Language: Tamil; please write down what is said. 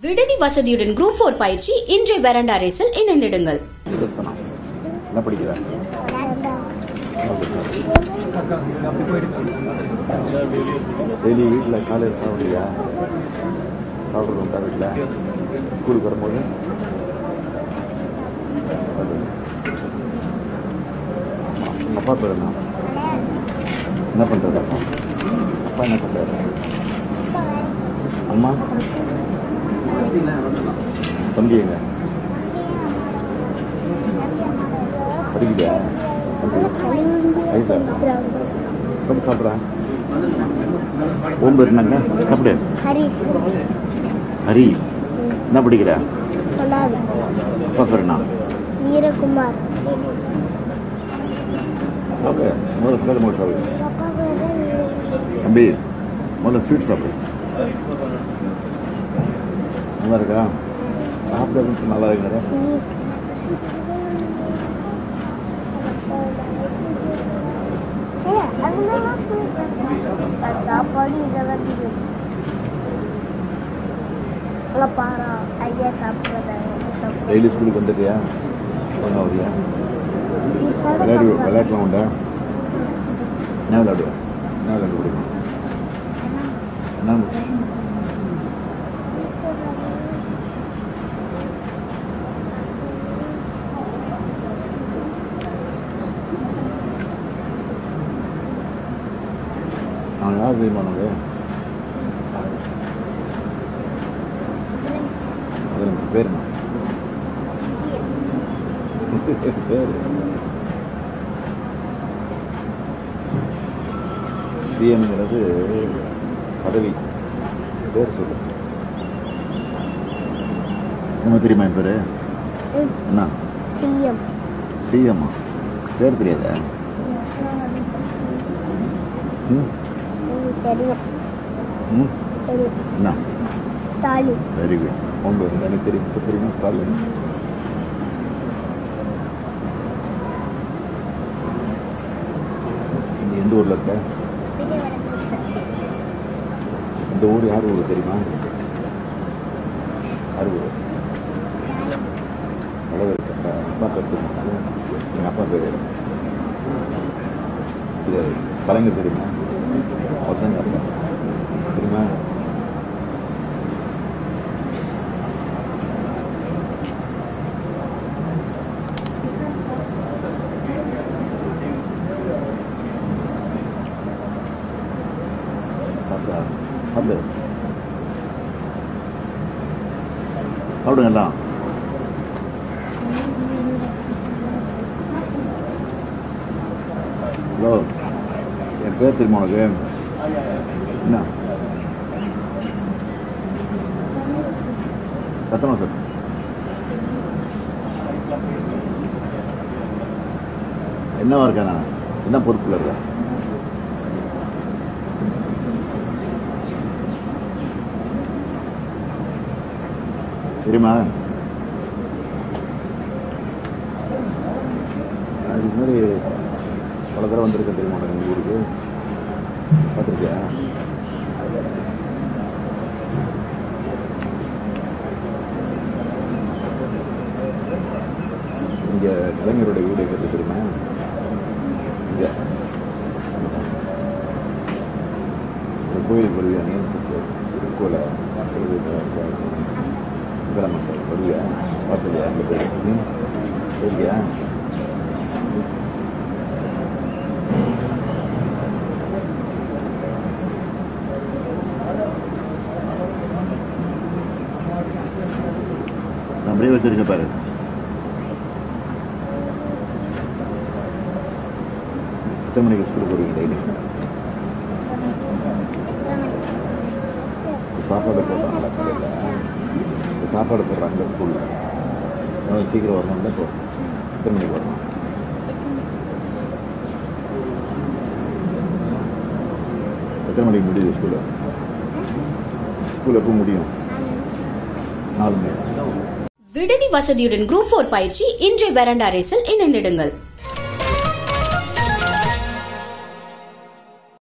விடுதி வசதியுடன் குரூப் ஃபோர் பயிற்சி இன்றைய வெரண்டா ரேஸில் இணைந்திடுங்கள் சுதர்சனா என்ன படிக்கிற டெய்லி வீட்டில் காலையில் சாப்பிடுறியா சாப்பிட்றது உண்டா வீட்டில் ஸ்கூலுக்கு வரும்போது அது. உங்க அப்பா பேர் என்ன என்ன பண்ணுறது அப்பா அப்பா என்ன பண்ணுறாரு அம்மா தம்பி எங்க படிக்குதா ஐசா எப்படி சாப்பிட்றேன் ஓம் பேர் என்னங்க சாப்பிடு ஹரிஷ் ஹரி என்ன படிக்கிற சொல்லாது அப்பா பேர் என்ன வீரகுமார் ஓகே முதல்ல பேர் முதல்ல சாப்பிடு அப்பா பேரு தம்பி முதல்ல ஸ்வீட் சாப்பிடு நல்லா இருக்கா சாப்பிட நல்லா இருக்கிற சாப்பாடு இதெல்லாம் தெரியும் அங்க பாரா ஐயா சாப்பிட்றதாங்க டெய்லி ஸ்கூலுக்கு வந்துட்டியா ஒன்றா வரியா விளையாடு விளையாட்டுலாம் உண்டா என்ன விளையாடுவா என்ன விளையாட்டு பிடிக்கும் என்ன அவன் யார் தெரியுமா உனக்கு அதில் எனக்கு பேர் என்ன பேர் சிஎம்ங்கிறது பதவி பேர் சொல்லு உனக்கு தெரியுமா என் பேரு என்ன சிஎம் சிஎம்மா பேர் தெரியாதா ம் தெரியும் ம் தெரியும் என்ன ஸ்டாலின் வெரி குட் உங்க எனக்கு தெரியும் இப்ப தெரியுமா ஸ்டாலின் நீ எந்த ஊர்ல இருக்க இந்த ஊர் யார் ஊர் தெரியுமா யார் ஊர் அளவு இருக்க அப்பா பேர் தெரியுமா எங்க அப்பா பேர் இது கலைஞர் தெரியுமா ஒருத்தங்க அப்பா தெரியுமா சாப்பிடா சாப்பிடு சாப்பிடுங்க எல்லாம் ஹலோ என் பேர் தெரியுமா உனக்கு என்ன சத்தமா சார் என்னவா இருக்கேன் நான் என்ன பொறுப்புல இருக்கேன் தெரியுமா அது மாதிரி பல தடவை வந்திருக்க தெரியுமா உனக்கு எங்கள் ஊருக்கு பார்த்துருக்கியா இங்க கலைஞருடைய வீடு எங்கே இருக்கு தெரியுமா இங்க இந்த கோயிலுக்கு வருவியா நீ திருக்கோல இதெல்லாம் சார் வருவியா பார்த்துலையா அங்கே போய் சரியா நம்மளே வச்சிருக்க பாரு எத்தனை மணிக்கு ஸ்கூலுக்கு வருவீங்க டெய்லி சாப்பாடு போடுறாங்களா காலையில் சாப்பாடு போடுறாங்க ஸ்கூலில் எவ்வளோ சீக்கிரம் வரணும்ல இப்போ எத்தனை மணிக்கு வரணும் எத்தனை மணிக்கு முடியுது ஸ்கூலு ஸ்கூல் எப்போ முடியும் நாலு மணி விடுதி வசதியுடன் குரூப் ஃபோர் பயிற்சி இன்றைய வெரண்டா ரேஸில் இணைந்திடுங்கள்